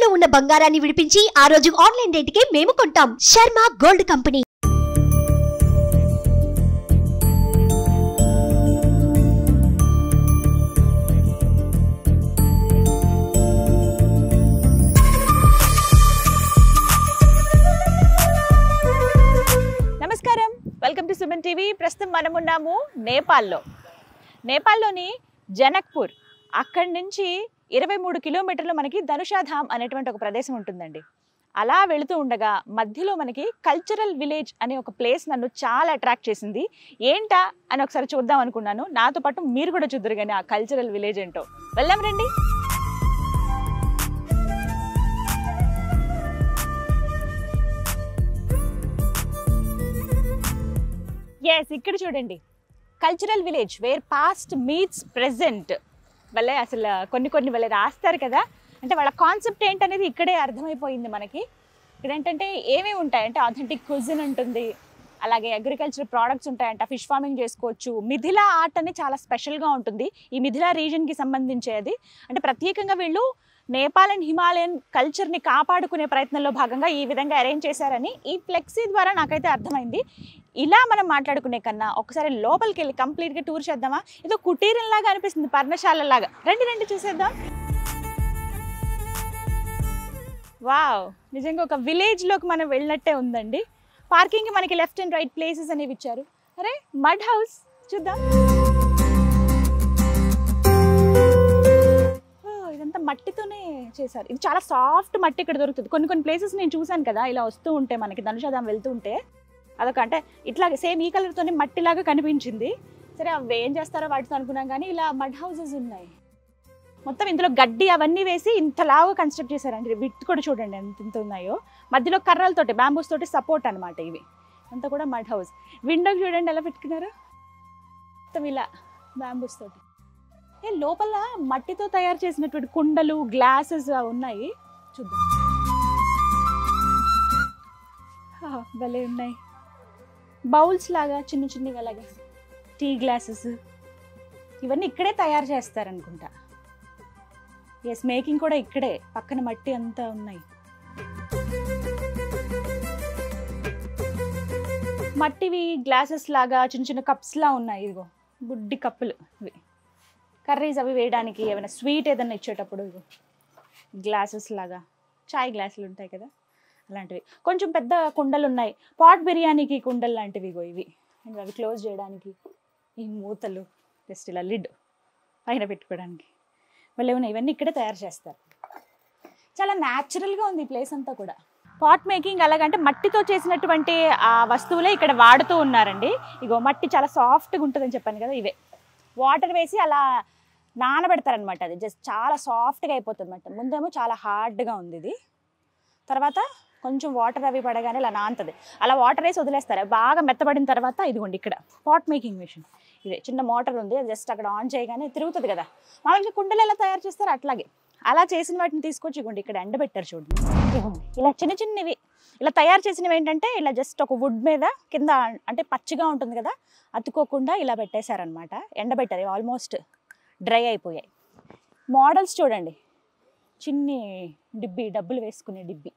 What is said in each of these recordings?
తాకట్టులో ఉన్న బంగారాన్ని విడిపించి ఆ రోజు ఆన్లైన్ రేటుకే మేము కొంటాం శర్మ గోల్డ్ కంపెనీ నమస్కారం వెల్కమ్ టు సుమన్ టీవీ ప్రస్తుతం మనం ఉన్నాము నేపాల్లో నేపాల్లోని జనక్పూర్ అక్కడి నుంచి ఇరవై మూడు కిలోమీటర్లు మనకి ధనుషాధామ్ అనేటువంటి ఒక ప్రదేశం ఉంటుందండి అలా వెళుతూ ఉండగా మధ్యలో మనకి కల్చరల్ విలేజ్ అనే ఒక ప్లేస్ నన్ను చాలా అట్రాక్ట్ చేసింది ఏంటా అని ఒకసారి చూద్దాం అనుకున్నాను నాతో పాటు మీరు కూడా చూద్దరు కానీ ఆ కల్చరల్ విలేజ్ ఏంటో వెళ్దాం రండి ఎస్ ఇక్కడ చూడండి cultural village where past meets present వాళ్ళే అసలు కొన్ని కొన్ని వాళ్ళే రాస్తారు కదా అంటే వాళ్ళ కాన్సెప్ట్ ఏంటనేది ఇక్కడే అర్థమైపోయింది మనకి ఇక్కడ ఏంటంటే ఏమేమి ఉంటాయి అంటే అథెంటిక్ క్విజిన్ ఉంటుంది అలాగే అగ్రికల్చర్ ప్రోడక్ట్స్ ఉంటాయంట ఫిష్ ఫార్మింగ్ చేసుకోవచ్చు మిథిలా ఆర్ట్ అనేది చాలా స్పెషల్గా ఉంటుంది ఈ మిథిలా రీజన్కి సంబంధించేది అంటే ప్రత్యేకంగా వీళ్ళు నేపాల్ అండ్ హిమాలయన్ కల్చర్ని కాపాడుకునే ప్రయత్నంలో భాగంగా ఈ విధంగా అరేంజ్ చేశారని ఈ ఫ్లెక్సీ ద్వారా నాకైతే అర్థమైంది ఇలా మనం మాట్లాడుకునే కన్నా ఒకసారి లోపలికి వెళ్ళి కంప్లీట్గా టూర్ చేద్దామా ఏదో కుటీరం లాగా అనిపిస్తుంది పర్ణశాల లాగా రండి రండి చూసేద్దాం వావ్ నిజంగా ఒక విలేజ్లోకి మనం వెళ్ళినట్టే ఉందండి పార్కింగ్కి మనకి లెఫ్ట్ అండ్ రైట్ ప్లేసెస్ అనేవి ఇచ్చారు అరే మడ్ హౌస్ చూద్దాం ఓ, ఇదంతా మట్టితోనే చేశారు ఇది చాలా సాఫ్ట్ మట్టి ఇక్కడ దొరుకుతుంది కొన్ని కొన్ని ప్లేసెస్ నేను చూశాను కదా ఇలా వస్తూ ఉంటే మనకి ధనుషాదాం వెళ్తూ ఉంటే అదొక అంటే ఇట్లాగే సేమ్ ఈ కలర్తోనే మట్టిలాగా కనిపించింది సరే అవి ఏం చేస్తారో వాటితో అనుకున్నాం కానీ ఇలా మడ్ హౌసెస్ ఉన్నాయి మొత్తం ఇందులో గడ్డి అవన్నీ వేసి ఇంతలాగా కన్స్ట్రక్ట్ చేశారండి విత్ కూడా చూడండి ఎంత ఇంత ఉన్నాయో మధ్యలో కర్రలతోటి బ్యాంబూస్ తోటి సపోర్ట్ అనమాట ఇవి అంతా కూడా మడ్ హౌస్ విండోకి చూడండి ఎలా పెట్టుకున్నారు మొత్తం ఇలా బ్యాంబూస్ తోటి ఏ లోపల మట్టితో తయారు చేసినటువంటి కుండలు గ్లాసెస్ ఉన్నాయి చూద్దాం హా, భలే ఉన్నాయి బౌల్స్ లాగా చిన్న చిన్నగా అలాగా టీ గ్లాసెస్ ఇవన్నీ ఇక్కడే తయారు చేస్తారనుకుంటా ఎస్ మేకింగ్ కూడా ఇక్కడే పక్కన మట్టి అంతా ఉన్నాయి మట్టివి గ్లాసెస్ లాగా చిన్న చిన్న కప్స్ లా ఉన్నాయి ఇదిగో బుడ్డి కప్పులు ఇవి కర్రీస్ అవి వేయడానికి ఏమైనా స్వీట్ ఏదైనా ఇచ్చేటప్పుడు ఇగో గ్లాసెస్ లాగా చాయ్ గ్లాసులు ఉంటాయి కదా అలాంటివి కొంచెం పెద్ద కుండలు ఉన్నాయి పాట్ బిర్యానీకి కుండలు లాంటివి ఇగో ఇవి ఇంకా అవి క్లోజ్ చేయడానికి ఈ మూతలు జస్ట్ ఇలా లిడ్ పైన పెట్టుకోవడానికి మళ్ళీ ఉన్నాయి ఇవన్నీ ఇక్కడే తయారు చేస్తారు చాలా న్యాచురల్గా ఉంది ఈ ప్లేస్ అంతా కూడా పాట్ మేకింగ్ అలాగంటే మట్టితో చేసినటువంటి ఆ వస్తువులే ఇక్కడ వాడుతూ ఉన్నారండి ఇగో మట్టి చాలా సాఫ్ట్గా ఉంటుందని చెప్పాను కదా ఇవే వాటర్ వేసి అలా నానబెడతారనమాట అది జస్ట్ చాలా సాఫ్ట్గా అయిపోతుంది అనమాట ముందేమో చాలా హార్డ్గా ఉంది ఇది తర్వాత కొంచెం వాటర్ అవి పడగానే ఇలా నానుతుంది అలా వాటర్ వేసి వదిలేస్తారు అవి బాగా మెత్తబడిన తర్వాత ఇదిగోండి ఇక్కడ పాట్ మేకింగ్ మిషన్ ఇదే చిన్న మోటార్ ఉంది అది జస్ట్ అక్కడ ఆన్ చేయగానే తిరుగుతుంది కదా మామూలుగా కుండలు ఎలా తయారు చేస్తారు అట్లాగే అలా చేసిన వాటిని తీసుకొచ్చి ఇవ్వండి ఇక్కడ ఎండబెట్టారు చూడండి ఇదిగోండి. ఇలా చిన్న చిన్నవి ఇలా తయారు చేసినవి ఏంటంటే ఇలా జస్ట్ ఒక వుడ్ మీద కింద అంటే పచ్చిగా ఉంటుంది కదా అతుక్కోకుండా ఇలా పెట్టేశారనమాట ఎండబెట్టారు ఆల్మోస్ట్ డ్రై అయిపోయాయి మోడల్స్ చూడండి చిన్ని డిబ్బి డబ్బులు వేసుకునే డిబ్బి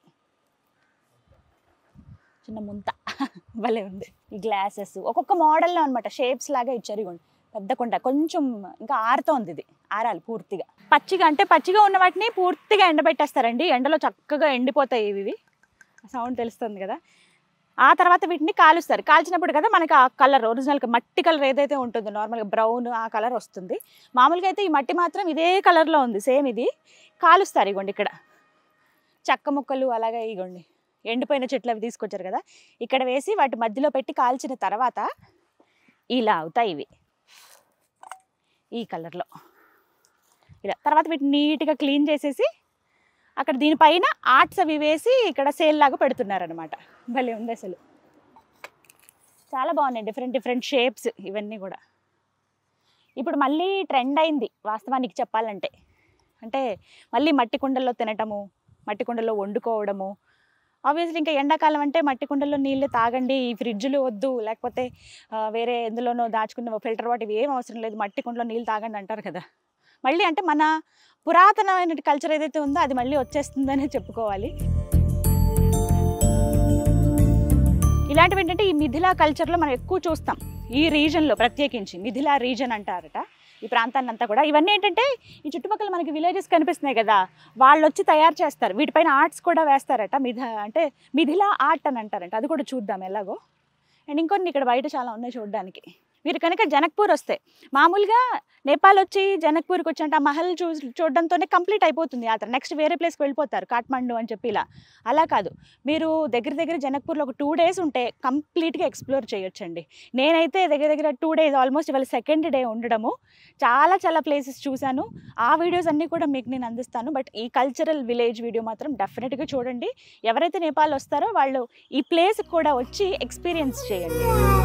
చిన్న ముంత భలే ఉంది ఈ గ్లాసెస్ ఒక్కొక్క మోడల్లో అనమాట షేప్స్ లాగా ఇచ్చారు ఇగోండి పెద్ద కుండ కొంచెం ఇంకా ఆరుతోంది ఇది ఆరాలి పూర్తిగా పచ్చిగా అంటే పచ్చిగా ఉన్న వాటిని పూర్తిగా ఎండబెట్టేస్తారండి ఎండలో చక్కగా ఎండిపోతాయి ఇవి సౌండ్ తెలుస్తుంది కదా ఆ తర్వాత వీటిని కాలుస్తారు కాల్చినప్పుడు కదా మనకి ఆ కలర్ ఒరిజినల్ మట్టి కలర్ ఏదైతే ఉంటుందో నార్మల్గా బ్రౌన్ ఆ కలర్ వస్తుంది మామూలుగా అయితే ఈ మట్టి మాత్రం ఇదే కలర్లో ఉంది సేమ్ ఇది కాలుస్తారు ఇగోండి ఇక్కడ చెక్క ముక్కలు అలాగే ఇగోండి ఎండిపోయిన చెట్లు అవి తీసుకొచ్చారు కదా ఇక్కడ వేసి వాటి మధ్యలో పెట్టి కాల్చిన తర్వాత ఇలా అవుతాయి ఇవి ఈ కలర్లో ఇలా తర్వాత వీటిని నీట్గా క్లీన్ చేసేసి అక్కడ దీనిపైన ఆర్ట్స్ అవి వేసి ఇక్కడ సేల్ లాగా పెడుతున్నారనమాట భలే ఉంది అసలు చాలా బాగున్నాయి డిఫరెంట్ డిఫరెంట్ షేప్స్ ఇవన్నీ కూడా ఇప్పుడు మళ్ళీ ట్రెండ్ అయింది వాస్తవానికి చెప్పాలంటే అంటే మళ్ళీ మట్టి కుండల్లో తినటము మట్టి కుండల్లో వండుకోవడము ఆబ్వియస్లీ ఇంకా ఎండాకాలం అంటే మట్టి కుండల్లో నీళ్ళు తాగండి ఈ ఫ్రిడ్జ్లు వద్దు లేకపోతే ఆ, వేరే ఎందులోనో దాచుకున్న ఫిల్టర్ వాటి ఇవి ఏం అవసరం లేదు మట్టి కుండలో నీళ్ళు తాగండి అంటారు కదా మళ్ళీ అంటే మన పురాతనమైన కల్చర్ ఏదైతే ఉందో అది మళ్ళీ వచ్చేస్తుందనే చెప్పుకోవాలి ఇలాంటివి ఏంటంటే ఈ మిథిలా కల్చర్లో మనం ఎక్కువ చూస్తాం ఈ రీజన్లో ప్రత్యేకించి మిథిలా రీజన్ అంటారట ఈ ప్రాంతాన్ని అంతా కూడా ఇవన్నీ ఏంటంటే ఈ చుట్టుపక్కల మనకి విలేజెస్ కనిపిస్తున్నాయి కదా వాళ్ళు వచ్చి తయారు చేస్తారు వీటిపైన ఆర్ట్స్ కూడా వేస్తారట మిథ అంటే మిథిలా ఆర్ట్ అని అంటారంట అది కూడా చూద్దాం ఎలాగో అండ్ ఇంకొన్ని ఇక్కడ బయట చాలా ఉన్నాయి చూడడానికి మీరు కనుక జనక్పూర్ వస్తే మామూలుగా నేపాల్ వచ్చి జనక్పూర్కి వచ్చి అంటే ఆ మహల్ చూ చూడడంతోనే కంప్లీట్ అయిపోతుంది యాత్ర నెక్స్ట్ వేరే ప్లేస్కి వెళ్ళిపోతారు కాఠ్మండు అని చెప్పి ఇలా అలా కాదు మీరు దగ్గర దగ్గర జనక్పూర్లో ఒక టూ డేస్ ఉంటే కంప్లీట్గా ఎక్స్ప్లోర్ చేయొచ్చండి నేనైతే దగ్గర దగ్గర టూ డేస్ ఆల్మోస్ట్ ఇవాళ సెకండ్ డే ఉండడము చాలా చాలా ప్లేసెస్ చూశాను ఆ వీడియోస్ అన్నీ కూడా మీకు నేను అందిస్తాను బట్ ఈ కల్చరల్ విలేజ్ వీడియో మాత్రం డెఫినెట్గా చూడండి ఎవరైతే నేపాల్ వస్తారో వాళ్ళు ఈ ప్లేస్ కూడా వచ్చి ఎక్స్పీరియన్స్ చేయండి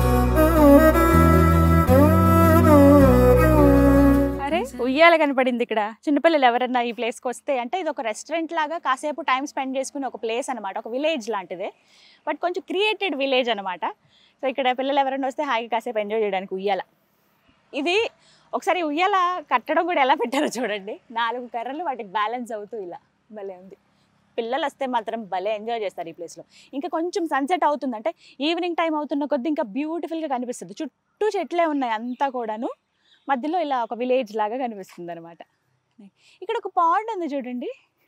అరే ఉయ్యాల కనపడింది ఇక్కడ చిన్నపిల్లలు ఎవరన్నా ఈ ప్లేస్కి వస్తే అంటే ఇది ఒక రెస్టారెంట్ లాగా కాసేపు టైం స్పెండ్ చేసుకునే ఒక ప్లేస్ అనమాట ఒక విలేజ్ లాంటిదే బట్ కొంచెం క్రియేటెడ్ విలేజ్ అనమాట సో ఇక్కడ పిల్లలు ఎవరైనా వస్తే హాయిగా కాసేపు ఎంజాయ్ చేయడానికి ఉయ్యాల ఇది ఒకసారి ఉయ్యాల కట్టడం కూడా ఎలా పెట్టారో చూడండి నాలుగు కర్రలు వాటికి బ్యాలెన్స్ అవుతూ ఇలా భలే ఉంది పిల్లలు వస్తే మాత్రం భలే ఎంజాయ్ చేస్తారు ఈ ప్లేస్లో ఇంకా కొంచెం సన్సెట్ అవుతుంది అంటే ఈవినింగ్ టైం అవుతున్న కొద్దీ ఇంకా బ్యూటిఫుల్గా కనిపిస్తుంది చుట్టూ చెట్లే ఉన్నాయి అంతా కూడాను మధ్యలో ఇలా ఒక విలేజ్ లాగా కనిపిస్తుంది అనమాట ఇక్కడ ఒక పాండ్ ఉంది చూడండి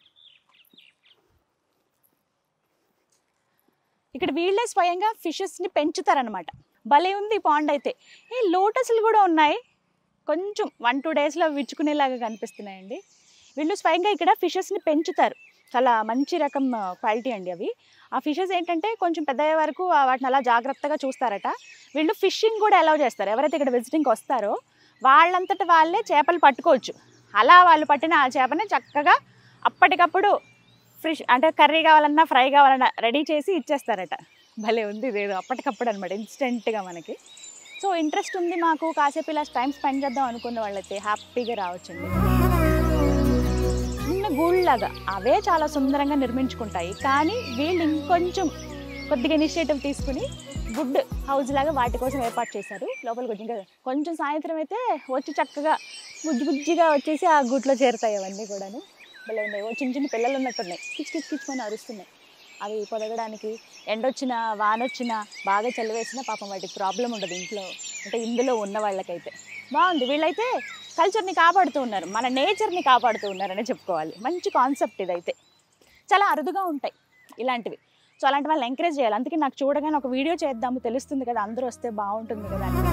ఇక్కడ వీళ్ళే స్వయంగా ఫిషెస్ని పెంచుతారనమాట భలే ఉంది ఈ పాండ్ అయితే ఏ లోటస్లు కూడా ఉన్నాయి కొంచెం వన్ టూ డేస్లో విచ్చుకునేలాగా కనిపిస్తున్నాయండి వీళ్ళు స్వయంగా ఇక్కడ ఫిషెస్ని పెంచుతారు చాలా మంచి రకం క్వాలిటీ అండి అవి ఆ ఫిషెస్ ఏంటంటే కొంచెం పెద్ద అయ్యే వరకు ఆ వాటిని అలా జాగ్రత్తగా చూస్తారట వీళ్ళు ఫిషింగ్ కూడా అలౌ చేస్తారు ఎవరైతే ఇక్కడ విజిటింగ్కి వస్తారో వాళ్ళంతట వాళ్ళే చేపలు పట్టుకోవచ్చు అలా వాళ్ళు పట్టిన ఆ చేపని చక్కగా అప్పటికప్పుడు ఫ్రిష్ అంటే కర్రీ కావాలన్నా ఫ్రై కావాలన్నా రెడీ చేసి ఇచ్చేస్తారట భలే ఉంది ఇదేదో అప్పటికప్పుడు అనమాట ఇన్స్టెంట్గా మనకి సో ఇంట్రెస్ట్ ఉంది మాకు కాసేపు ఇలా టైం స్పెండ్ చేద్దాం అనుకున్న వాళ్ళైతే హ్యాపీగా రావచ్చండి చిన్న గూళ్ళలాగా అవే చాలా సుందరంగా నిర్మించుకుంటాయి కానీ వీళ్ళు ఇంకొంచెం కొద్దిగా ఇనిషియేటివ్ తీసుకుని గుడ్ హౌస్ లాగా వాటి కోసం ఏర్పాటు చేశారు లోపలికి వచ్చి ఇంకా కొంచెం సాయంత్రం అయితే వచ్చి చక్కగా బుజ్జి బుజ్జిగా వచ్చేసి ఆ గుట్లో చేరుతాయి అవన్నీ కూడాను భలే ఉన్నాయి ఓ చిన్న చిన్న పిల్లలు ఉన్నట్టున్నాయి కిచ్ కిచ్ కిచ్మని అరుస్తున్నాయి అవి పొదగడానికి ఎండొచ్చినా వానొచ్చినా బాగా చలివేసినా పాపం వాటికి ప్రాబ్లం ఉండదు ఇంట్లో అంటే ఇందులో ఉన్న వాళ్ళకైతే బాగుంది వీళ్ళైతే కల్చర్ని కాపాడుతూ ఉన్నారు మన నేచర్ని కాపాడుతూ ఉన్నారని చెప్పుకోవాలి మంచి కాన్సెప్ట్ ఇదైతే చాలా అరుదుగా ఉంటాయి ఇలాంటివి సో అలాంటి వాళ్ళని ఎంకరేజ్ చేయాలి అందుకే నాకు చూడగానే ఒక వీడియో చేద్దాము తెలుస్తుంది కదా అందరూ వస్తే బాగుంటుంది కదా అని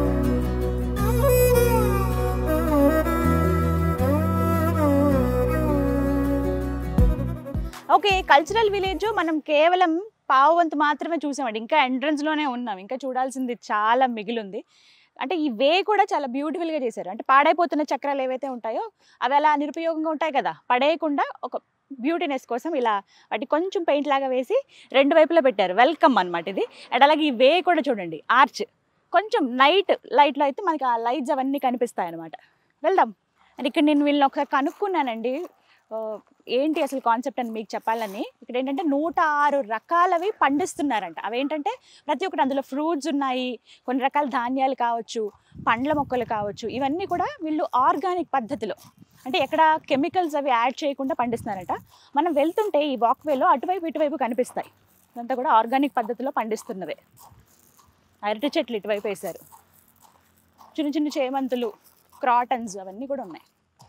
ఓకే కల్చరల్ విలేజ్ మనం కేవలం పావు వంతు మాత్రమే చూసామండి ఇంకా ఎంట్రన్స్లోనే ఉన్నాం ఇంకా చూడాల్సింది చాలా మిగిలింది అంటే ఈ వే కూడా చాలా బ్యూటిఫుల్గా చేశారు అంటే పాడైపోతున్న చక్రాలు ఏవైతే ఉంటాయో అవి అలా నిరుపయోగంగా ఉంటాయి కదా పడేయకుండా ఒక బ్యూటీనెస్ కోసం ఇలా వాటి కొంచెం పెయింట్ లాగా వేసి రెండు వైపులా పెట్టారు వెల్కమ్ అనమాట ఇది అండ్ అలాగే ఈ వే కూడా చూడండి ఆర్చ్ కొంచెం నైట్ లైట్లో అయితే మనకి ఆ లైట్స్ అవన్నీ కనిపిస్తాయి అనమాట వెళ్దాం అండ్ ఇక్కడ నేను వీళ్ళని ఒకసారి కనుక్కున్నానండి ఆ, ఏంటి అసలు కాన్సెప్ట్ అని మీకు చెప్పాలని ఇక్కడ ఏంటంటే నూట ఆరు రకాలవి పండిస్తున్నారంట అవేంటంటే ప్రతి ఒక్కటి అందులో ఫ్రూట్స్ ఉన్నాయి కొన్ని రకాల ధాన్యాలు కావచ్చు పండ్ల మొక్కలు కావచ్చు ఇవన్నీ కూడా వీళ్ళు ఆర్గానిక్ పద్ధతిలో అంటే ఎక్కడ కెమికల్స్ అవి యాడ్ చేయకుండా పండిస్తున్నారట మనం వెళ్తుంటే ఈ వాక్వేలో అటువైపు ఇటువైపు కనిపిస్తాయి ఇదంతా కూడా ఆర్గానిక్ పద్ధతిలో పండిస్తున్నవే అరటి చెట్లు ఇటువైపు వేశారు చిన్న చిన్న చేమంతులు క్రాటన్స్ అవన్నీ కూడా ఉన్నాయి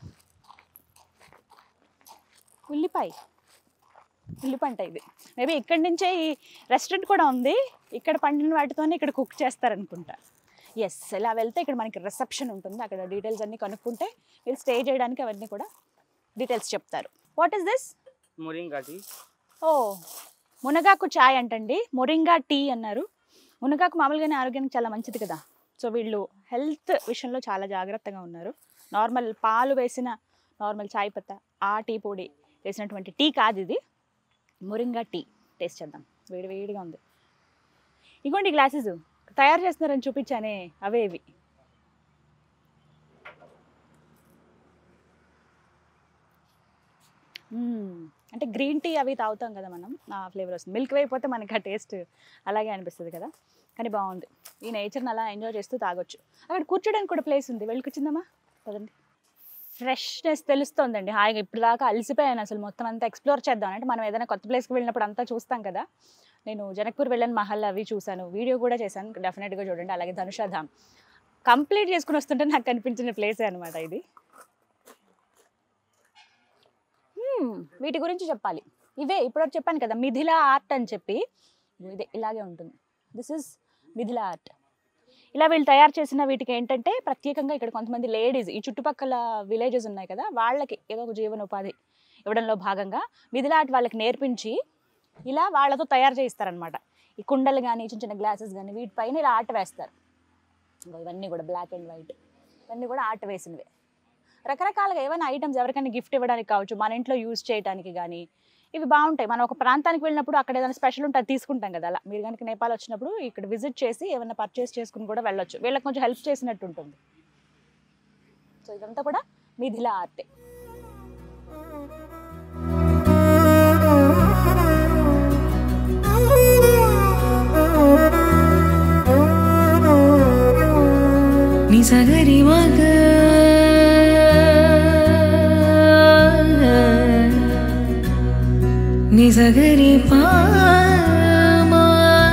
ఉల్లిపాయ ఉల్లిపంట ఇది మేబీ ఇక్కడి నుంచే ఈ రెస్టారెంట్ కూడా ఉంది ఇక్కడ పండిన వాటితోనే ఇక్కడ కుక్ చేస్తారనుకుంటా ఎస్ ఇలా వెళ్తే ఇక్కడ మనకి రిసెప్షన్ ఉంటుంది అక్కడ డీటెయిల్స్ అన్నీ కనుక్కుంటే మీరు స్టే చేయడానికి అవన్నీ కూడా డీటెయిల్స్ చెప్తారు what is this moringa tea ఓ మునగాకు చాయ్ అంటండి మొరింగా టీ అన్నారు మునగాకు మామూలుగానే ఆరోగ్యానికి చాలా మంచిది కదా సో వీళ్ళు హెల్త్ విషయంలో చాలా జాగ్రత్తగా ఉన్నారు నార్మల్ పాలు వేసిన నార్మల్ చాయ్ పత్త ఆ టీ పొడి వేసినటువంటి టీ కాదు ఇది మొరింగా టీ టేస్ట్ చేద్దాం వేడి వేడిగా ఉంది ఇగోండి గ్లాసెస్ తయారు చేస్తున్నారని చూపించానే అవే ఇవి మ్మ్. అంటే గ్రీన్ టీ అవి తాగుతాం కదా మనం ఆ ఫ్లేవర్ వస్తుంది మిల్క్ అయిపోతే మనకి ఆ టేస్ట్ అలాగే అనిపిస్తుంది కదా కానీ బాగుంది ఈ నేచర్ని అలా ఎంజాయ్ చేస్తూ తాగొచ్చు అక్కడ కూర్చోడానికి కూడా ప్లేస్ ఉంది వెళ్ళి కూర్చుందామా పదండి ఫ్రెష్నెస్ తెలుస్తుందండి హాయిగా ఇప్పుడు దాకా అలసిపోయాను అసలు మొత్తం అంతా ఎక్స్ప్లోర్ చేద్దాం అంటే మనం ఏదైనా కొత్త ప్లేస్కి వెళ్ళినప్పుడు అంతా చూస్తాం కదా నేను జనక్పూర్ వెళ్ళాను మహల్ అవి చూశాను వీడియో కూడా చేశాను డెఫినెట్గా చూడండి అలాగే ధనుషాధామ్ కంప్లీట్ చేసుకుని వస్తుంటే నాకు కనిపించిన ప్లేసే అనమాట ఇది హ్మ్, వీటి గురించి చెప్పాలి ఇవే ఇప్పుడు చెప్పాను కదా మిథిలా ఆర్ట్ అని చెప్పి ఇదే ఇలాగే ఉంటుంది దిస్ ఇస్ మిథిలా ఆర్ట్ ఇలా వీళ్ళు తయారు చేసిన వీటికి ఏంటంటే ప్రత్యేకంగా ఇక్కడ కొంతమంది లేడీస్ ఈ చుట్టుపక్కల విలేజెస్ ఉన్నాయి కదా వాళ్ళకి ఏదో ఒక జీవనోపాధి ఇవ్వడంలో భాగంగా మిథిలా ఆర్ట్ వాళ్ళకి నేర్పించి ఇలా వాళ్ళతో తయారు చేయిస్తారనమాట ఈ కుండలు కానీ చిన్న చిన్న గ్లాసెస్ కానీ వీటిపైన ఇలా ఆర్ట్ వేస్తారు ఇగో ఇవన్నీ కూడా బ్లాక్ అండ్ వైట్ ఇవన్నీ కూడా ఆర్ట్ వేసినవే రకరకాలుగా ఏమైనా ఐటమ్స్ ఎవరికైనా గిఫ్ట్ ఇవ్వడానికి కావచ్చు మన ఇంట్లో యూజ్ చేయడానికి కానీ ఇవి బాగుంటాయి మనం ఒక ప్రాంతానికి వెళ్ళినప్పుడు అక్కడ ఏదైనా స్పెషల్ ఉంటే అది తీసుకుంటాం కదా అలా మీరు కనుక నేపాల్ వచ్చినప్పుడు ఇక్కడ విజిట్ చేసి ఏమైనా పర్చేస్ చేసుకుని కూడా వెళ్ళొచ్చు వీళ్ళకి కొంచెం హెల్ప్ చేసినట్టు ఉంటుంది సో ఇదంతా కూడా మిథిలా ఆర్టే నిసగరి మగ నిసగరి పామా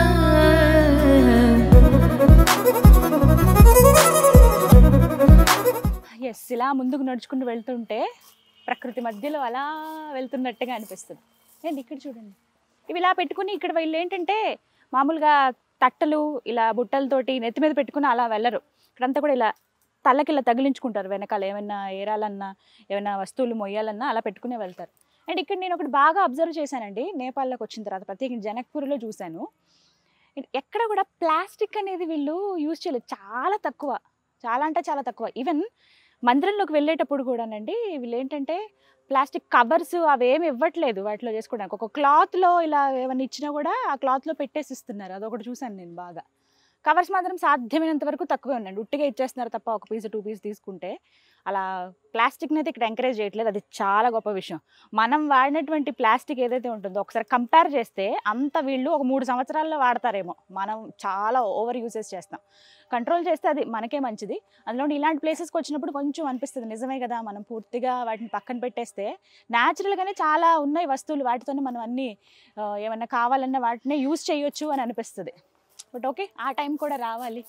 ఎస్ ఇలా ముందుకు నడుచుకుంటూ వెళ్తుంటే ప్రకృతి మధ్యలో అలా వెళ్తున్నట్టుగా అనిపిస్తుంది ఏంటి ఇక్కడ చూడండి ఇవి ఇలా పెట్టుకుని ఇక్కడ వీళ్ళు ఏంటంటే మామూలుగా తట్టలు ఇలా బుట్టలతోటి నెత్తి మీద పెట్టుకుని అలా వెళ్ళరు ఇక్కడంతా కూడా ఇలా తలకి ఇలా తగిలించుకుంటారు వెనకాల ఏమైనా ఏరాలన్నా ఏమైనా వస్తువులు మొయ్యాలన్నా అలా పెట్టుకునే వెళ్తారు అండ్ ఇక్కడ నేను ఒకటి బాగా అబ్జర్వ్ చేశానండి నేపాల్లోకి వచ్చిన తర్వాత ప్రత్యేకించి జనక్పూర్లో చూశాను ఎక్కడ కూడా ప్లాస్టిక్ అనేది వీళ్ళు యూజ్ చేయలేదు చాలా తక్కువ చాలా అంటే చాలా తక్కువ ఈవెన్ మందిరంలోకి వెళ్ళేటప్పుడు కూడానండి వీళ్ళు ఏంటంటే ప్లాస్టిక్ కవర్స్ అవేమి ఇవ్వట్లేదు వాటిలో చేసుకోవడానికి ఒక క్లాత్లో ఇలా ఏమైనా ఇచ్చినా కూడా ఆ క్లాత్లో పెట్టేసి ఇస్తున్నారు అదొకటి చూశాను నేను బాగా కవర్స్ మాత్రం సాధ్యమైనంత వరకు తక్కువే ఉన్నాయండి ఉట్టిగా ఇచ్చేస్తున్నారు తప్ప ఒక పీస్ టూ పీస్ తీసుకుంటే అలా ప్లాస్టిక్ని అయితే ఇక్కడ ఎంకరేజ్ చేయట్లేదు అది చాలా గొప్ప విషయం మనం వాడినటువంటి ప్లాస్టిక్ ఏదైతే ఉంటుందో ఒకసారి కంపేర్ చేస్తే అంత వీళ్ళు ఒక మూడు సంవత్సరాల్లో వాడతారేమో మనం చాలా ఓవర్ యూసెస్ చేస్తాం కంట్రోల్ చేస్తే అది మనకే మంచిది అందులో ఇలాంటి ప్లేసెస్కి వచ్చినప్పుడు కొంచెం అనిపిస్తుంది నిజమే కదా మనం పూర్తిగా వాటిని పక్కన పెట్టేస్తే న్యాచురల్గానే చాలా ఉన్నాయి వస్తువులు వాటితోనే మనం అన్నీ ఆ, ఏమన్నా కావాలన్నా వాటినే యూజ్ చేయొచ్చు అని అనిపిస్తుంది బట్ ఓకే ఆ టైం కూడా రావాలి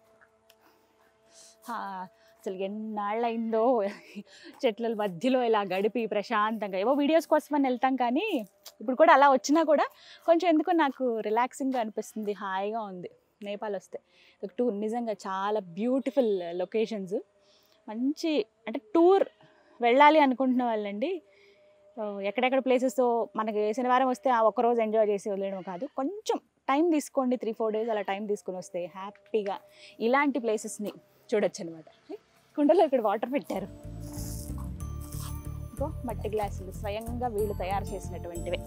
ఆ, అసలు ఎన్నాళ్ళైందో చెట్ల మధ్యలో ఇలా గడిపి ప్రశాంతంగా ఏవో వీడియోస్ కోసం అని వెళ్తాం కానీ ఇప్పుడు కూడా అలా వచ్చినా కూడా కొంచెం ఎందుకో నాకు రిలాక్సింగ్గా అనిపిస్తుంది హాయిగా ఉంది నేపాల్ వస్తే ఒక టూర్ నిజంగా చాలా బ్యూటిఫుల్ లొకేషన్స్ మంచి అంటే టూర్ వెళ్ళాలి అనుకుంటున్న వాళ్ళండి ఆ, ఎక్కడెక్కడ ప్లేసెస్ మనకి శనివారం వస్తే ఆ ఒక్కరోజు ఎంజాయ్ చేసి వదిలేయడం కాదు కొంచెం టైం తీసుకోండి త్రీ ఫోర్ డేస్ అలా టైం తీసుకొని వస్తే హ్యాపీగా ఇలాంటి ప్లేసెస్ని చూడొచ్చు అనమాట కుండలో ఇక్కడ వాటర్ పెట్టారు ఇంకో మట్టి గ్లాసులు స్వయంగా వీళ్ళు తయారు చేసినటువంటివే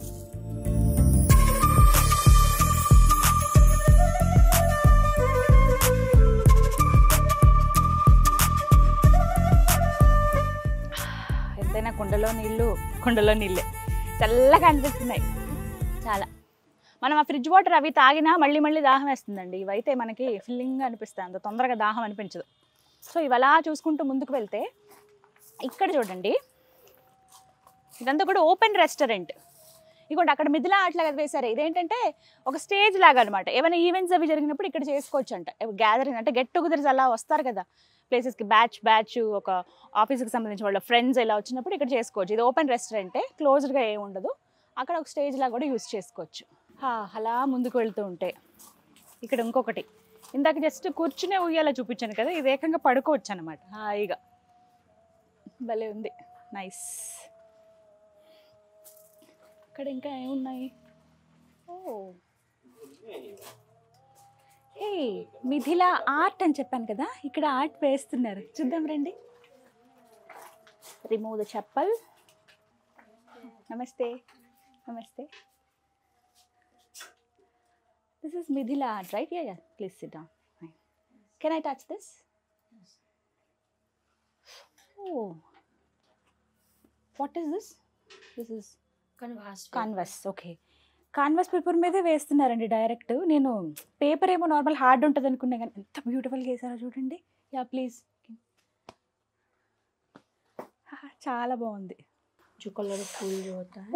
ఎంతైనా కుండలో నీళ్ళు కుండలో నీళ్ళే చల్లగా అనిపిస్తున్నాయి చాలా మనం ఆ ఫ్రిడ్జ్ వాటర్ అవి తాగినా మళ్ళీ మళ్ళీ దాహం వేస్తుందండి ఇవైతే మనకి ఫిల్లింగ్గా అనిపిస్తాయి అంత తొందరగా దాహం అనిపించదు సో ఇవి అలా చూసుకుంటూ ముందుకు వెళ్తే ఇక్కడ చూడండి ఇదంతా కూడా ఓపెన్ రెస్టారెంట్ ఇదిగోండి అక్కడ మిథిలా అట్లా వేశారు ఇదేంటంటే ఒక స్టేజ్ లాగా అనమాట ఏమైనా ఈవెంట్స్ అవి జరిగినప్పుడు ఇక్కడ చేసుకోవచ్చు అంట గ్యాదరింగ్ అంటే గెట్ టుగెదర్స్ అలా వస్తారు కదా ప్లేసెస్కి బ్యాచ్ బ్యాచ్ ఒక ఆఫీస్కి సంబంధించిన వాళ్ళ ఫ్రెండ్స్ ఇలా వచ్చినప్పుడు ఇక్కడ చేసుకోవచ్చు ఇది ఓపెన్ రెస్టారెంటే క్లోజ్డ్గా ఏమి ఉండదు అక్కడ ఒక స్టేజ్ లాగా కూడా యూస్ చేసుకోవచ్చు హా, అలా ముందుకు వెళ్తూ ఉంటే ఇక్కడ ఇంకొకటి ఇందాక జస్ట్ కూర్చునే ఉయ్యాల చూపించాను కదా ఇది ఏకంగా పడుకోవచ్చు అనమాట హాయిగా భలే ఉంది నైస్ ఇక్కడ ఇంకా ఏమున్నాయి ఓ ఏ మిథిలా ఆర్ట్ అని చెప్పాను కదా ఇక్కడ ఆర్ట్ వేస్తున్నారు చూద్దాం రండి remove the chappal namaste namaste this is Mithila art right yeah yeah please sit down can I touch this oh what is this this is canvas okay canvas paper మీదే వేస్తున్నారండి డైరెక్ట్ నేను పేపర్ ఏమో నార్మల్ హార్డ్ ఉంటుంది అనుకున్నా కానీ ఎంత బ్యూటిఫుల్గా వేసారో చూడండి యా ప్లీజ్ చాలా బాగుంది जो कलरफुल जो होता है ఓ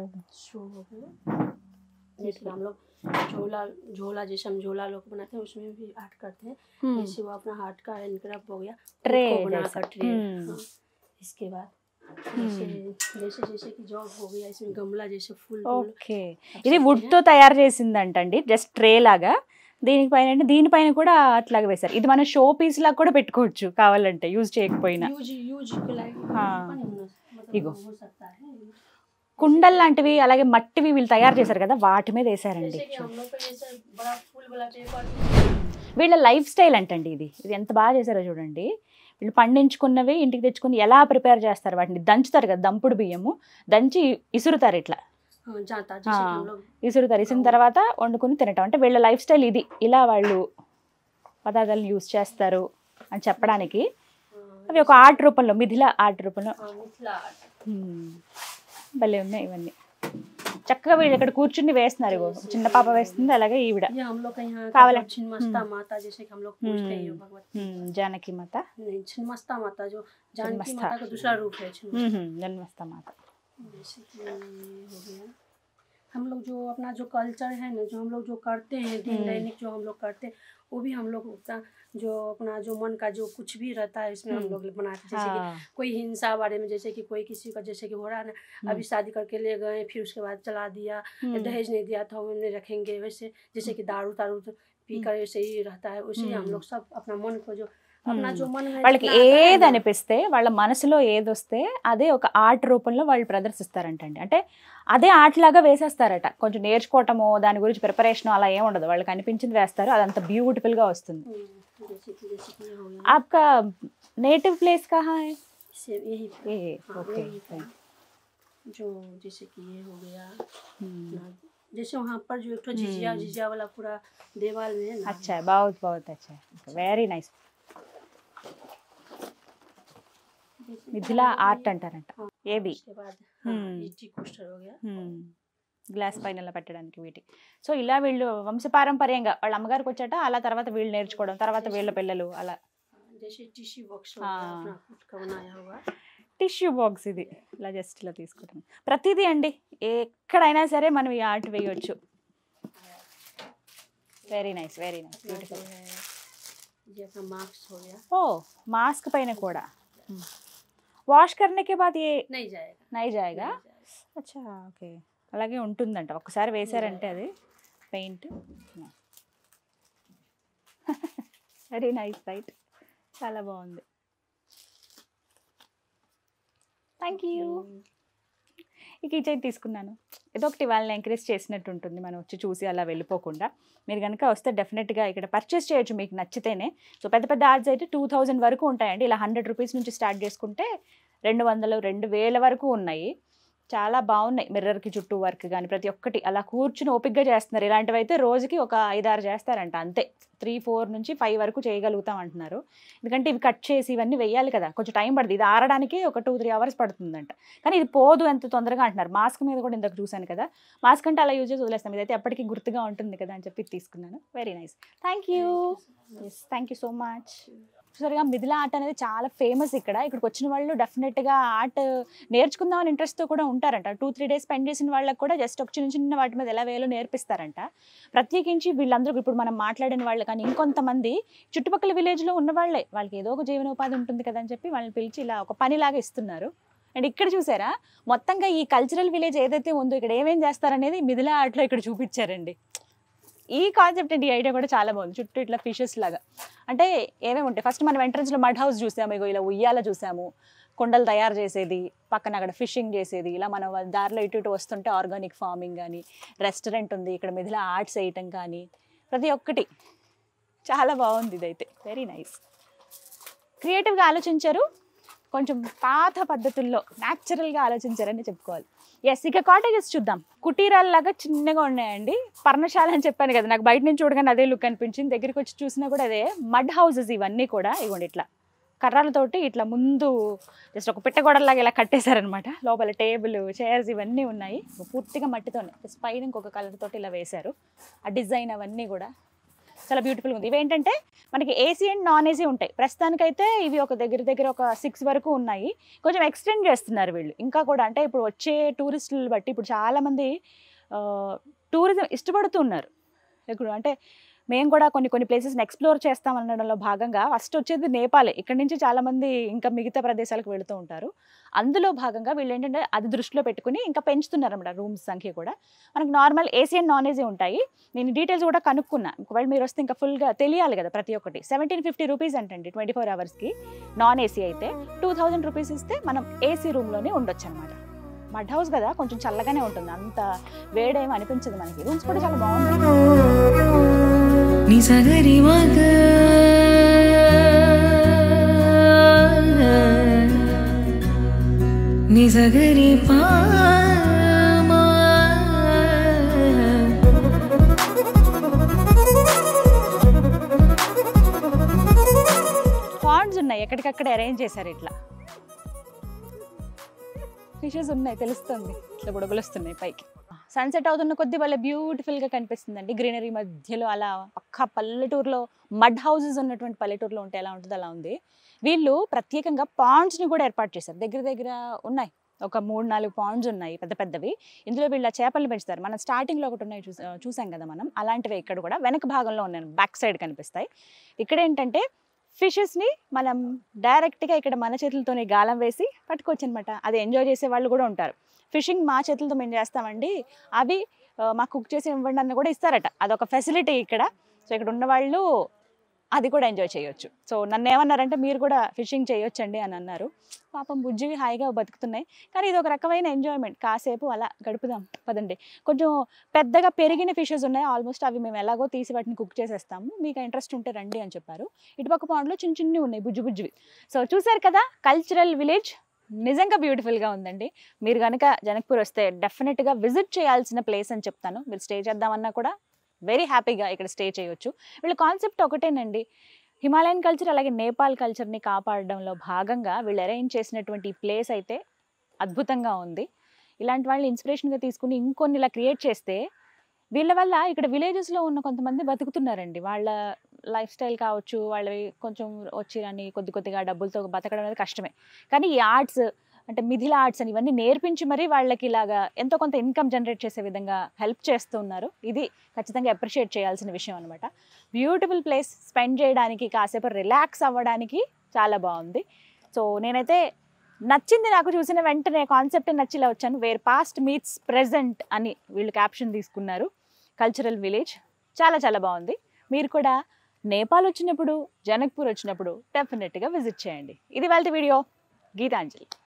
शो हो गया जैसे हम लोग झोला झोला जैसे हम झोला लोग बनाते हैं उसमें भी आर्ट करते हैं जैसे वो अपना हार्ट का हैंडक्राफ्ट हो गया ट्रे उसको बनाकर जैसा। ट्रे हम्म। हाँ, इसके बाद जैसे जैसे जैसे कि जॉब हो गया इसमें गमला जैसे फूल फूल ఓకే ఇది wood తో తయారు చేసిందంటండి జస్ట్ ట్రే లాగా దీనిపైన అంటే దీనిపైన కూడా అట్లాగా వేశారు ఇది మన షో పీస్ లాగా కూడా పెట్టుకోవచ్చు కావాలంటే యూజ్ చేయకపోయినా यूज यूज के लाइक हाँ। मतलब इगो। हो सकता है కుండల్ లాంటివి అలాగే మట్టివి వీళ్ళు తయారు చేశారు కదా వాటి మీద వేశారండి जैसे कि हम लोग का जैसे बड़ा फूल वाला पेपर వీళ్ళ లైఫ్ స్టైల్ అంటండి ఇది ఇది ఎంత బాగా చేశారో చూడండి వీళ్ళు పండించుకున్నవి ఇంటికి తెచ్చుకుని ఎలా ప్రిపేర్ చేస్తారు వాటిని దంచుతారు కదా దంపుడు బియ్యము దంచి ఇసురుతారు ఇట్లా हाँ, जाता जैसे कि हाँ। हम लोग ఇసురుతారు ఇసిన తర్వాత వండుకుని తినటం అంటే వీళ్ళ లైఫ్ స్టైల్ ఇది ఇలా వాళ్ళు పదార్థాలను యూస్ చేస్తారు అని చెప్పడానికి हाँ, అవి ఒక ఆర్ట్ రూపంలో మిథిల ఆర్ట్ రూపంలో हाँ, मिथिला आर्ट హ్మ్. భలే ఉన్నాయి ఇవన్నీ చక్కగా వీళ్ళు ఇక్కడ కూర్చుని వేస్తున్నారు ఇగో చిన్న పాప వేస్తుంది అలాగే ఈవిడ ये हम लोग का यहाँ कावला। का छिन्मस्ता माता जैसे कि हम लोग पूछते हैं ये भगवती హ్మ్, జానకి మాత नहीं छिन्मस्ता माता जो जानकी छिन्मस्ता। माता का दूसरा रूप है छिन्मस्ता హ్మ్, హ్మ్, జన్మస్థ మాత जैसे कि ये हो गया हम लोग जो अपना जो कल्चर है ना जो हम लोग जो करते हैं दिन हम्म। दैनिक जो हम लोग करते हैं वो भी हम लोग का जो अपना जो मन का जो कुछ भी रहता है इसमें हम हम्म। लोग बनाते हैं जैसे कि हाँ, कोई हिंसा बारे में जैसे कि कोई किसी का जैसे कि हो रहा है ना अभी शादी करके ले गए फिर उसके बाद चला दिया हम्म, दहेज नहीं दिया था उन्हें रखेंगे वैसे जैसे कि दारू तारू तो पी कर ऐसे ही रहता है उसी हम हम्म। लोग सब अपना मन को जो अपना जो मन में వాళ్ళకి जितना आता है ఏది ना, అనిపిస్తే వాళ్ళ మనసులో ఏది వస్తే అదే ఒక ఆర్ట్ రూపంలో వాళ్ళు ప్రదర్శిస్తారంటండి అంటే అదే ఆర్ట్ లాగా వేసేస్తారట కొంచెం నేర్చుకోవటము దాని గురించి ప్రిపరేషన్ అలా ఏం ఉండదు వాళ్ళకి అనిపించింది వేస్తారు అదంతా బ్యూటిఫుల్ గా వస్తుంది हम्म, जैसे कि जैसे कि ये हो गया आपका नेटिव प्लेस कहाँ है इससे यही ये हाँ, ओके यही था। जो जैसे कि ये हो गया ना, जैसे वहाँ पर जो एक ठो झिझिया हम्म। झिझिया वाला पूरा देवाल में है ना अच्छा है बहुत बहुत अच्छा है వెరీ నైస్ जैसे మిథిలా कि ఆర్ట్ అంటారంట हाँ, ఏబి उसके बाद हाँ, हम्म। ये टी कोस्टर हो गया గ్లాస్ పైన ఇలా పెట్టడానికి వీటి సో ఇలా వీళ్ళు వంశపారంపర్యంగా వాళ్ళ అమ్మగారికి వచ్చాట అలా తర్వాత వీళ్ళు నేర్చుకోవడం తర్వాత వీళ్ళ పిల్లలు అలా जैसे टिश्यू बॉक्स हो हाँ। गया अपना खुद का बनाया हुआ టిష్యూ బాక్స్ ఇది ఇలా జస్ట్ ఇలా తీసుకుంటాం ప్రతిదీ అండి ఎక్కడైనా సరే మనం ఈ ఆర్ట్ వేయొచ్చు వెరీ నైస్ వెరీ నైస్ अपना जो బ్యూటిఫుల్ है ये अपना मार्क्स हो गया ఓ మాస్క్ పైన కూడా వాష్ करने के बाद ये नहीं जाएगा నై జాయిగా नहीं जाएगा। అచ్చా ఓకే అలాగే ఉంటుందంట ఒకసారి వేశారంటే అది పెయింట్ వెరీ నైస్ రైట్ చాలా బాగుంది థ్యాంక్ యూ ఈ కిచెన్ తీసుకున్నాను ఏదో ఒకటి వాళ్ళని ఎంకరేజ్ చేసినట్టు ఉంటుంది మనం వచ్చి చూసి అలా వెళ్ళిపోకుండా మీరు కనుక వస్తే డెఫినెట్గా ఇక్కడ పర్చేస్ చేయొచ్చు మీకు నచ్చితేనే సో పెద్ద పెద్ద యాడ్స్ అయితే టూ థౌజండ్ వరకు ఉంటాయండి ఇలా హండ్రెడ్ రూపీస్ నుంచి స్టార్ట్ చేసుకుంటే రెండు వందలు రెండు వేల వరకు ఉన్నాయి చాలా బాగున్నాయి మిర్రర్కి చుట్టూ వర్క్ కానీ ప్రతి ఒక్కటి అలా కూర్చుని ఓపిక్గా చేస్తున్నారు ఇలాంటివి అయితే రోజుకి ఒక ఐదారు చేస్తారంట అంతే త్రీ ఫోర్ నుంచి ఫైవ్ వరకు చేయగలుగుతాం అంటున్నారు ఎందుకంటే ఇవి కట్ చేసి ఇవన్నీ వెయ్యాలి కదా కొంచెం టైం పడుతుంది ఇది ఆరడానికి ఒక టూ త్రీ అవర్స్ పడుతుందంట కానీ ఇది పోదు ఎంత తొందరగా అంటున్నారు మాస్క్ మీద కూడా ఇందాక చూశాను కదా మాస్క్ అంటే అలా యూజ్ చేసి వదిలేస్తాం ఇదైతే ఎప్పటికీ గుర్తుగా ఉంటుంది కదా అని చెప్పి ఇది తీసుకున్నాను very nice thank you yes thank you so much చూసారుగా మిథిలా ఆర్ట్ అనేది చాలా ఫేమస్ ఇక్కడ ఇక్కడికి వచ్చిన వాళ్ళు డెఫినెట్గా ఆర్ట్ నేర్చుకుందామని ఇంట్రెస్ట్తో కూడా ఉంటారంట టూ త్రీ డేస్ స్పెండ్ చేసిన వాళ్ళకి కూడా జస్ట్ ఒక చిన్న చిన్న వాటి మీద ఎలా వేయాలో నేర్పిస్తారంట ప్రత్యేకించి వీళ్ళందరూ ఇప్పుడు మనం మాట్లాడిన వాళ్ళు కానీ ఇంకొంతమంది చుట్టుపక్కల విలేజ్లో ఉన్న వాళ్ళే వాళ్ళకి ఏదో ఒక జీవనోపాధి ఉంటుంది కదా అని చెప్పి వాళ్ళని పిలిచి ఇలా ఒక పనిలాగా ఇస్తున్నారు అండ్ ఇక్కడ చూసారా మొత్తంగా ఈ కల్చరల్ విలేజ్ ఏదైతే ఉందో ఇక్కడ ఏమేం చేస్తారనేది మిథిలా ఆర్ట్లో ఇక్కడ చూపించారండి ఈ కాన్సెప్ట్ అండి ఈ ఐడియా కూడా చాలా బాగుంది చుట్టూ ఇట్లా ఫిషెస్ లాగా అంటే ఏమేమి ఉంటాయి ఫస్ట్ మనం ఎంట్రన్స్లో మడ్ హౌస్ చూసాము ఇగో ఇలా ఉయ్యాల చూసాము కొండలు తయారు చేసేది పక్కన అక్కడ ఫిషింగ్ చేసేది ఇలా మనం దారిలో ఇటు ఇటు వస్తుంటే ఆర్గానిక్ ఫార్మింగ్ కానీ రెస్టారెంట్ ఉంది ఇక్కడ మిథిలా ఆర్ట్స్ వేయటం కానీ ప్రతి ఒక్కటి చాలా బాగుంది ఇదైతే వెరీ నైస్ క్రియేటివ్గా ఆలోచించారు కొంచెం పాత పద్ధతుల్లో న్యాచురల్గా ఆలోచించారని చెప్పుకోవాలి ఎస్ ఇక కాటేజెస్ చూద్దాం కుటీరాల్లాగా చిన్నగా ఉన్నాయండి పర్ణశాల అని చెప్పాను కదా నాకు బయట నుంచి చూడగానే అదే లుక్ అనిపించింది దగ్గరికి వచ్చి చూసినా కూడా అదే మడ్ హౌసెస్ ఇవన్నీ కూడా ఇవ్వండి ఇట్లా కర్రలతోటి ఇట్లా ముందు జస్ట్ ఒక పిట్టగోడలాగా ఇలా కట్టేశారనమాట లోపల టేబుల్ చైర్స్ ఇవన్నీ ఉన్నాయి పూర్తిగా మట్టితో ఉన్నాయి జస్ట్ పైన ఇంకొక కలర్ తోటి ఇలా వేశారు ఆ డిజైన్ అవన్నీ కూడా చాలా బ్యూటిఫుల్గా ఉంది ఇవేంటంటే మనకి ఏసీ అండ్ నాన్ ఏసీ ఉంటాయి ప్రస్తుతానికైతే ఇవి ఒక దగ్గర దగ్గర ఒక సిక్స్ వరకు ఉన్నాయి కొంచెం ఎక్స్టెండ్ చేస్తున్నారు వీళ్ళు ఇంకా కూడా అంటే ఇప్పుడు వచ్చే టూరిస్టులు బట్టి ఇప్పుడు చాలామంది టూరిజం ఇష్టపడుతున్నారు ఇప్పుడు అంటే మేము కూడా కొన్ని కొన్ని ప్లేసెస్ని ఎక్స్ప్లోర్ చేస్తాం అనడంలో భాగంగా ఫస్ట్ వచ్చేది నేపాలే ఇక్కడ నుంచి చాలామంది ఇంకా మిగతా ప్రదేశాలకు వెళుతూ ఉంటారు అందులో భాగంగా వీళ్ళు ఏంటంటే అది దృష్టిలో పెట్టుకుని ఇంకా పెంచుతున్నారు అనమాట రూమ్స్ సంఖ్య కూడా మనకి normal AC and non AC ఉంటాయి నేను డీటెయిల్స్ కూడా కనుక్కున్నా ఒకవేళ మీరు వస్తే ఇంకా ఫుల్గా తెలియాలి కదా ప్రతి ఒక్కటి సెవెంటీన్ ఫిఫ్టీ రూపీస్ అంటండి ట్వంటీ ఫోర్ అవర్స్కి నాన్ ఏసీ అయితే టూ థౌజండ్ రూపీస్ ఇస్తే మనం ఏసీ రూమ్లోనే ఉండొచ్చు అనమాట మడ్ హౌస్ కదా కొంచెం చల్లగానే ఉంటుంది అంత వేడేం అనిపించదు మనకి రూమ్స్ కూడా చాలా బాగుంటాయి నిసగరి మగ నిసగరి పామా పాండ్స్ ఉన్నాయి ఎక్కడికక్కడ అరేంజ్ చేశారు ఇట్లా ఫిషెస్ ఉన్నాయి తెలుస్తుంది ఇట్లా బుడగలు వస్తున్నాయి పైకి సన్సెట్ అవుతున్న కొద్దీ వాళ్ళ బ్యూటిఫుల్గా కనిపిస్తుందండి గ్రీనరీ మధ్యలో అలా పక్క పల్లెటూరులో మడ్ హౌసెస్ ఉన్నటువంటి పల్లెటూరులో ఉంటే ఎలా ఉంటుందో అలా ఉంది వీళ్ళు ప్రత్యేకంగా పాండ్స్ని కూడా ఏర్పాటు చేశారు దగ్గర దగ్గర ఉన్నాయి ఒక మూడు నాలుగు పాండ్స్ ఉన్నాయి పెద్ద పెద్దవి ఇందులో వీళ్ళ చేపలు పెంచుతారు మనం స్టార్టింగ్లో ఒకటి ఉన్నాయి చూసా చూసాం కదా మనం అలాంటివి ఇక్కడ కూడా వెనక భాగంలో ఉన్నాయి బ్యాక్ సైడ్ కనిపిస్తాయి ఇక్కడ ఏంటంటే ఫిషెస్ని మనం డైరెక్ట్గా ఇక్కడ మన చేతులతోనే గాలం వేసి పట్టుకోవచ్చు అనమాట అది ఎంజాయ్ చేసే వాళ్ళు కూడా ఉంటారు ఫిషింగ్ మా చేతులతో మేము చేస్తామండి అవి ఆ, మాకు కుక్ చేసి ఇవ్వండి అని కూడా ఇస్తారట అదొక ఫెసిలిటీ ఇక్కడ సో ఇక్కడ ఉన్న వాళ్ళు అది కూడా ఎంజాయ్ చేయొచ్చు సో నన్ను ఏమన్నారంటే మీరు కూడా ఫిషింగ్ చేయొచ్చండి అని అన్నారు పాపం బుజ్జివి హాయిగా బతుకుతున్నాయి కానీ ఇది ఒక రకమైన ఎంజాయ్మెంట్ కాసేపు అలా గడుపుదాం పదండి కొంచెం పెద్దగా పెరిగిన ఫిషెస్ ఉన్నాయి ఆల్మోస్ట్ అవి మేము ఎలాగో తీసి వాటిని కుక్ చేసేస్తాము మీకు ఇంట్రెస్ట్ ఉంటే రండి అని చెప్పారు ఇటుపక్క పాండ్లో చిన్న చిన్నవి ఉన్నాయి బుజ్జి బుజ్జివి సో చూసారు కదా కల్చరల్ విలేజ్ నిజంగా బ్యూటిఫుల్గా ఉందండి మీరు కనుక జనక్పూర్ వస్తే డెఫినెట్గా విజిట్ చేయాల్సిన ప్లేస్ అని చెప్తాను మీరు స్టే చేద్దామన్నా కూడా వెరీ హ్యాపీగా ఇక్కడ స్టే చేయొచ్చు వీళ్ళ కాన్సెప్ట్ ఒకటేనండి హిమాలయన్ కల్చర్ అలాగే నేపాల్ కల్చర్ని కాపాడడంలో భాగంగా వీళ్ళు అరేంజ్ చేసినటువంటి ప్లేస్ అయితే అద్భుతంగా ఉంది ఇలాంటి వాళ్ళు ఇన్స్పిరేషన్గా తీసుకుని ఇంకొన్ని ఇలా క్రియేట్ చేస్తే వీళ్ళ వల్ల ఇక్కడ విలేజెస్లో ఉన్న కొంతమంది బతుకుతున్నారండి వాళ్ళ లైఫ్ స్టైల్ కావచ్చు వాళ్ళవి కొంచెం వచ్చిరని కొద్ది కొద్దిగా డబ్బులతో బతకడం అనేది కష్టమే కానీ ఈ ఆర్ట్స్ అంటే మిథిల ఆర్ట్స్ అని ఇవన్నీ నేర్పించి మరీ వాళ్ళకి ఇలాగా ఎంతో కొంత ఇన్కమ్ జనరేట్ చేసే విధంగా హెల్ప్ చేస్తున్నారు ఇది ఖచ్చితంగా అప్రిషియేట్ చేయాల్సిన విషయం అనమాట బ్యూటిఫుల్ ప్లేస్ స్పెండ్ చేయడానికి కాసేపు రిలాక్స్ అవ్వడానికి చాలా బాగుంది సో నేనైతే నచ్చింది నాకు చూసిన వెంటనే కాన్సెప్ట్ నచ్చిలా వచ్చాను వేర్ పాస్ట్ మీట్స్ ప్రెజెంట్ అని వీళ్ళు క్యాప్షన్ తీసుకున్నారు కల్చరల్ విలేజ్ చాలా చాలా బాగుంది మీరు కూడా నేపాల్ వచ్చినప్పుడు జనక్పూర్ వచ్చినప్పుడు డెఫినెట్గా విజిట్ చేయండి ఇది వాళ్ళ వీడియో గీతాంజలి